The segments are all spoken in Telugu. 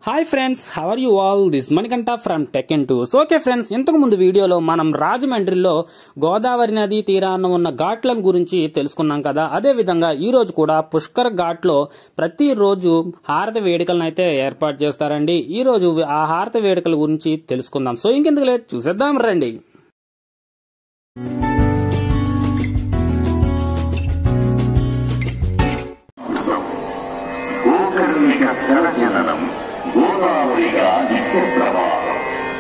hi friends how are you all this Manikanta from tech in twos okay friends ఇంతకు ముందు వీడియోలో మనం రాజమండ్రిలో గోదావరి నది తీరాన ఉన్న ఘాట్లను గురించి తెలుసుకున్నాం కదా అదే విధంగా ఈ రోజు కూడా పుష్కర్ ఘాట్లో ప్రతిరోజు హారతి వేడుకలను అయితే ఏర్పాటు చేస్తారండి ఈ రోజు ఆ హారతి వేడుకల గురించి తెలుసుకుందాం సో ఇంకెందుకు లేట్ చూసేద్దాం రండి గోకర్ణిక స్థలజననం గోదావరిగా నిత్య ప్రవాహం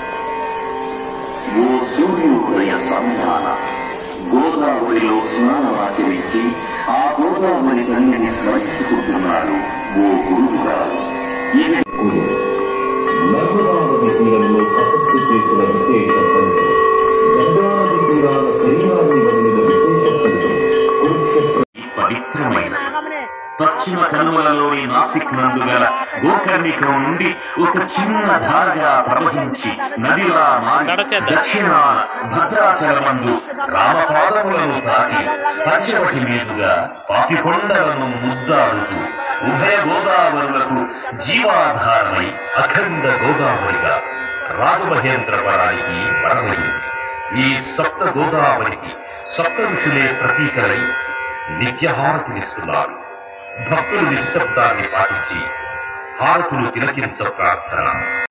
ఓ సూర్యోదయ సంధాన గోదావరిలో స్నానమాచరించి ఆ గోదావరి తల్లిని స్మరించుకుంటున్నారు ఓ గురువుగారు ఈమె నర్మదానది తీరంలో తపస్సు చేసిన విశేష ఫలితం గంగానది తీరాన శరీరాన్ని వదిలిన విశేష ఫలితం కురుక్షేత్ర పవిత్రమైన పశ్చిమ కనుమలలోని నాసిక్ నందు గల గోకర్ణికం నుండి ఒక చిన్న ధారగా ప్రవహించి నదిలా మారి దక్షిణాన భద్రాచలమందు రామపాదములను తాకి పంచవటి మీదుగా పాపికొండలను ముద్దాడుతూ ఉభయ గోదావరులకు జీవాధారమై అఖండ గోదావరిగా రాజమహేంద్రవరానికి వరమైంది ఈ సప్త గోదావరికి సప్త ఋషులే ప్రతీకలై నిత్యహారతినిస్తున్నారు భక్తులు నిశ్శబ్దాన్ని పాటించి హారతులు తిలకించ ప్రార్థన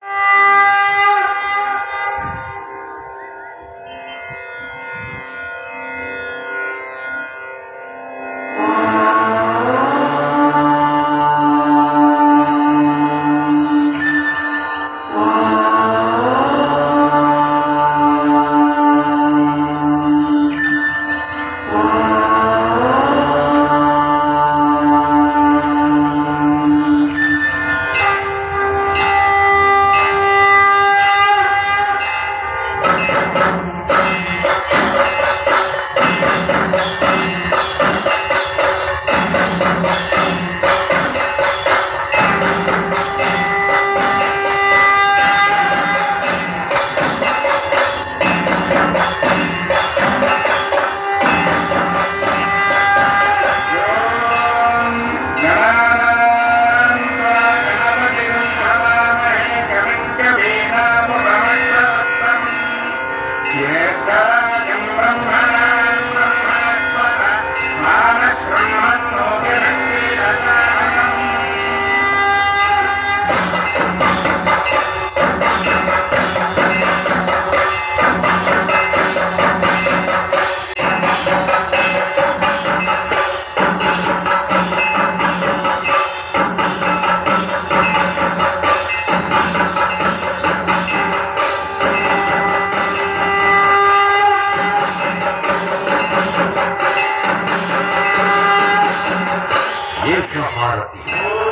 ఏకహారతి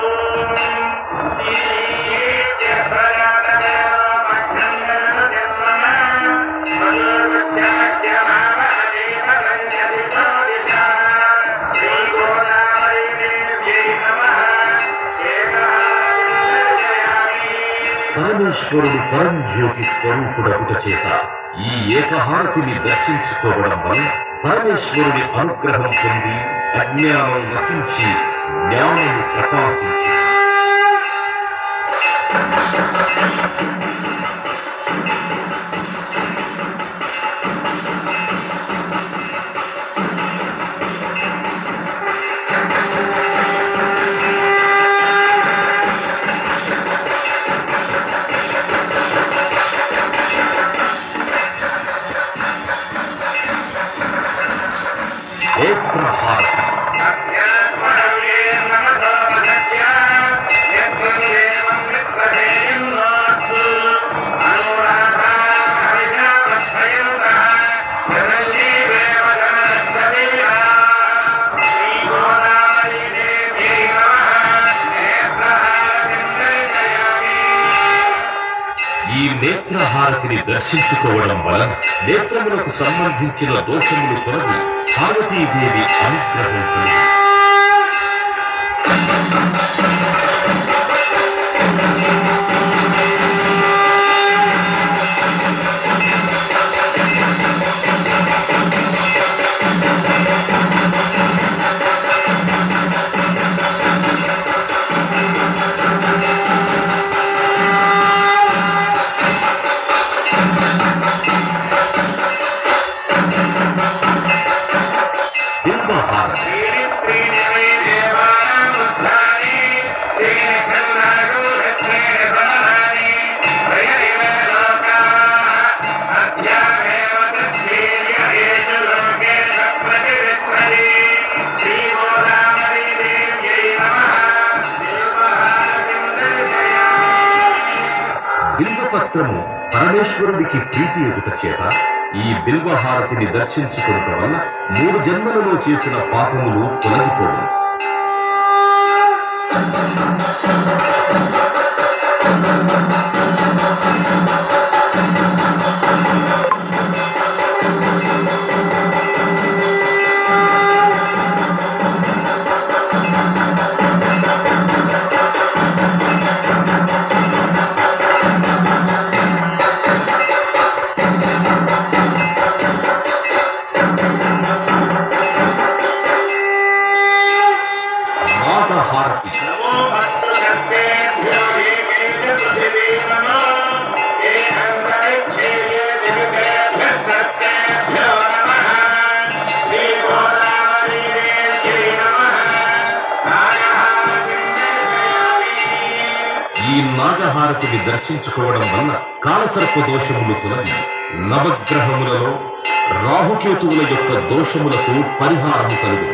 పరమేశ్వరుడు పరంజ్యోతి స్వరూపుడగుట చేత ఈ ఏకహారతిని దర్శించుకోవడం వల్ల పరమేశ్వరుడి అనుగ్రహం పొంది అజ్ఞానం నశించి జ్ఞానం ప్రకాశించి ఏకహారతి ఈ నేత్రహారతిని దర్శించుకోవడం వలన నేత్రములకు సంబంధించిన దోషములు తొలగి పార్వతీదేవి అనుగ్రహం కలిగి బిల్వపత్రము పరమేశ్వరుడికి ప్రీతి ఎదుట చేత ఈ బిల్వహారతిని దర్శించుకోవటం వల్ల మూడు జన్మలలో చేసిన పాపములు తొలగిపోవు నాగహారతి ఈ నాగహారతిని దర్శించుకోవడం వల్ల కాలసర్ప దోషములు తొలగి నవగ్రహములలో రాహుకేతువుల యొక్క దోషములకు పరిహారము కలుగు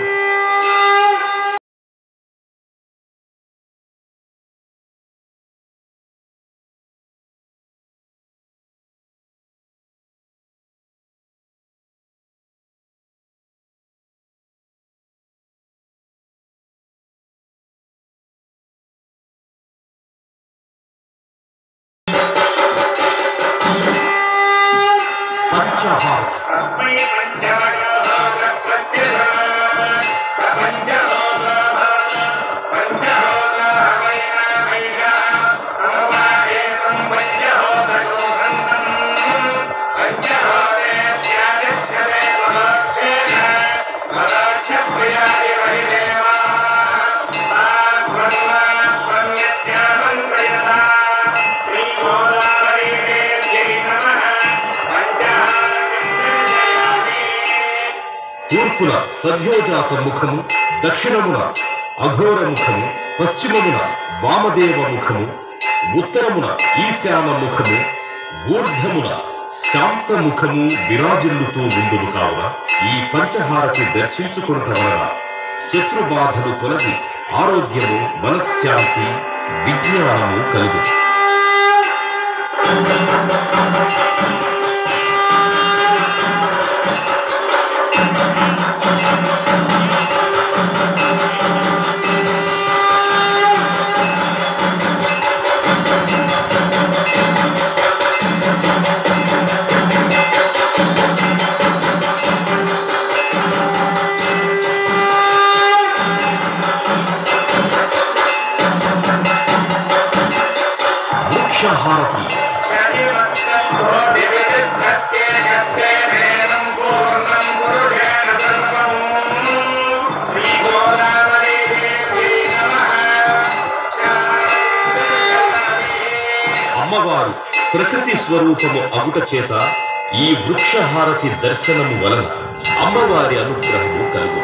పంచహారతి తూర్పున సద్యోజాత ముఖము దక్షిణమున అఘోర ముఖము పశ్చిమమున వామదేవ ముఖము ఉత్తరమున ఈశాన ముఖము ఊర్ధమున శాంత ముఖము విరాజిల్లుతూ ఉండును కావున ఈ పంచహారతి దర్శించుకున్న వలన శత్రు బాధలు తొలగి ఆరోగ్యము మనశ్శాంతి విజ్ఞానము కలుగు మోక్షహారతి అమ్మవారు ప్రకృతి స్వరూపము అగుట చేత ఈ వృక్షహారతి దర్శనము వలన అమ్మవారి అనుగ్రహము కలుగు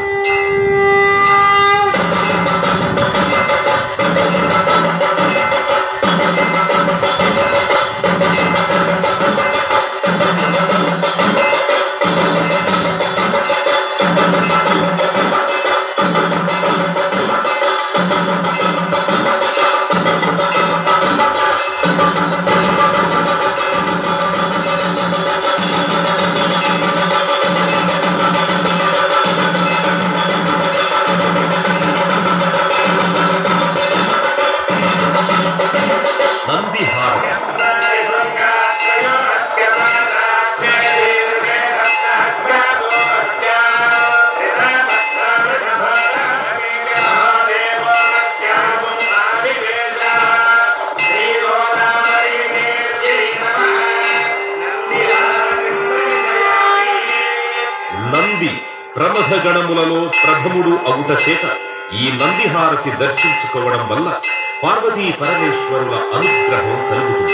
నందిహారతి నంది ప్రమథ గణములలో ప్రథముడు అగుట చేత ఈ నందిహారతి దర్శించుకోవడం వల్ల పార్వతీ పరమేశ్వరుల అనుగ్రహం కలుగుతుంది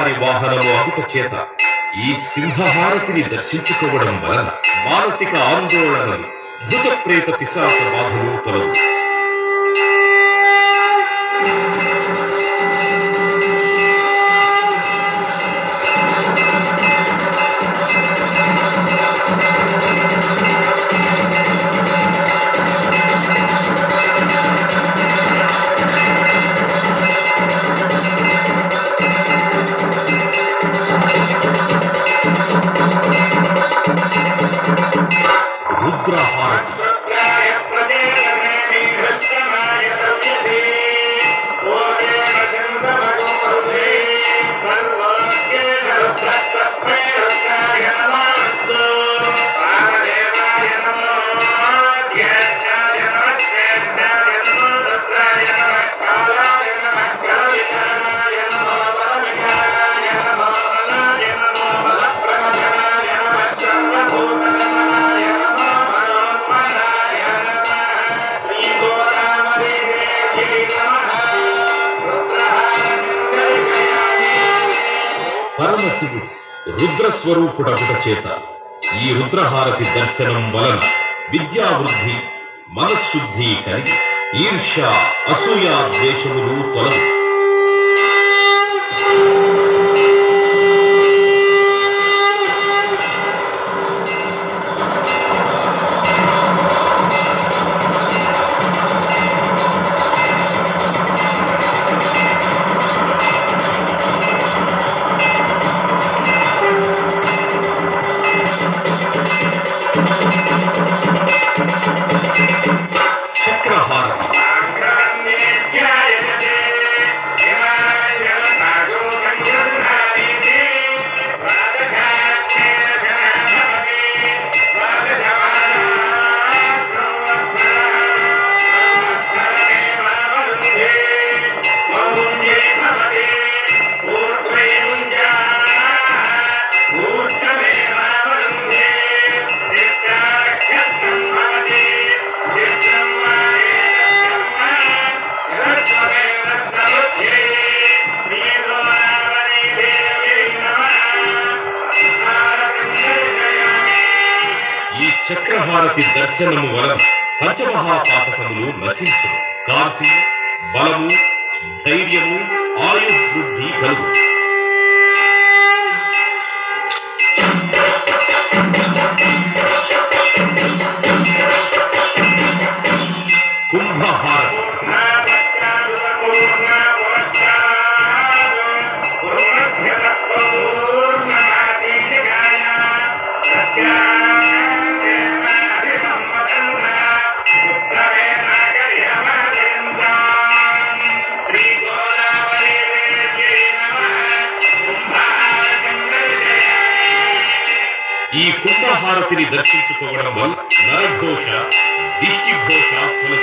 అమ్మవారి వాహనము అగుట చేత ఈ సింహహారతిని దర్శించుకోవడం వలన మానసిక ఆందోళనలు భూత ప్రేత పిశాచ బాధలు తొలగు రుద్రహారతి పరమశివుడు రుద్ర స్వరూపుడగుట చేత ఈ రుద్రహారతి దర్శనం వలన విద్యావృద్ధి మనశుద్ధి కలిగి ఈర్ష్య అసూయ ద్వేషములు తొలగు చక్రహారతి ఈ చక్రహారతి దర్శనము వలన పంచమహాపాతకములు నశించును కాంతి బలము ధైర్యము ఆయుర్వృద్ధి కలుగు కుంభహారతి ఈ కుంభహారతిని దర్శించుకోవడం వల్ల నరఘోష దిష్టిఘోష తొలగు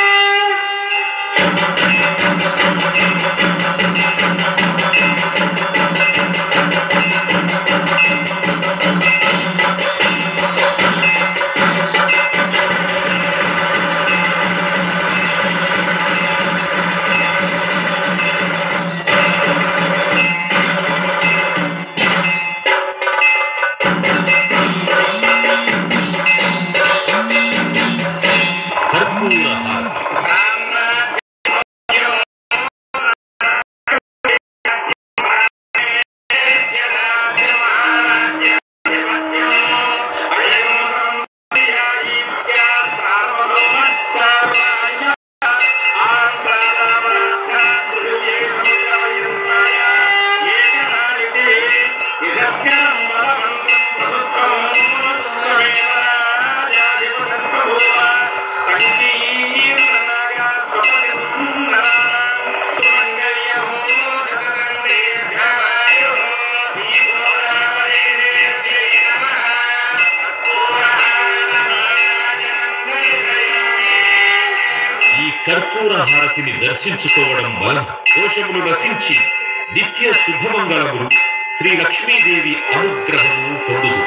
కర్పూరహారతి ఈ కర్పూర హారతిని దర్శించుకోవడం వలన దోషములు నశించి నిత్య శుభమంగళములు శ్రీ లక్ష్మీదేవి అనుగ్రహము పొందుదు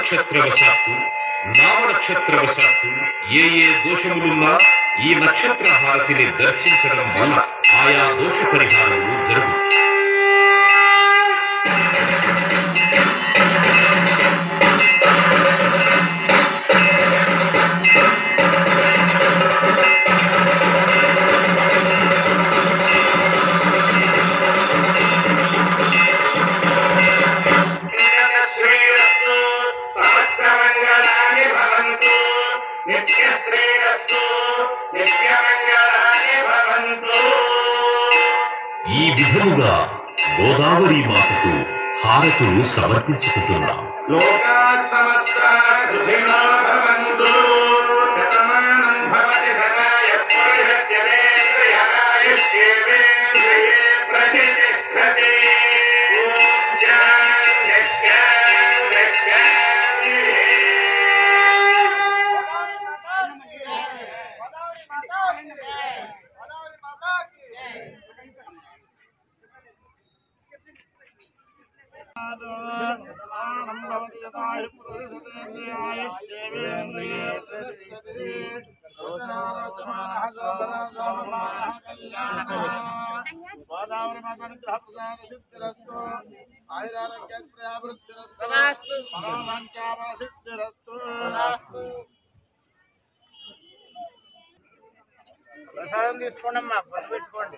నక్షత్రవశాత్తు నామ నక్షత్రవశాత్తు ఏ ఏ దోషములున్నా ఈ నక్షత్ర హారతిని దర్శించడం వల్ల ఆయా దోష పరిహారములు జరుగు శ్రీరస్తు సమస్తమంగళాని భవంతు నిత్యశ్రీరస్తు నిత్యమంగళాని భవంతు ఈ విధముగా గోదావరి మాతకు హారతులు సమర్పించుకుంటున్నాం లోకా సమస్త సుఖినో భవంతు శతమానం భవతి సదాయ పురుషస్య వేంద్రియాయుష్యేంద్రియే ప్రతిష్టతి ఓం శాంతి శాంతి శాంతి గోదావరి మాతానుగ్రహ ప్రసాద సిద్ధిరస్తు ఆయురారోగ్యాభివృద్ధిరస్తు మనోవాంఛాఫల సిద్ధిరస్తు ప్రసాదం తీసుకోండి అమ్మా పని పెట్టుకోండి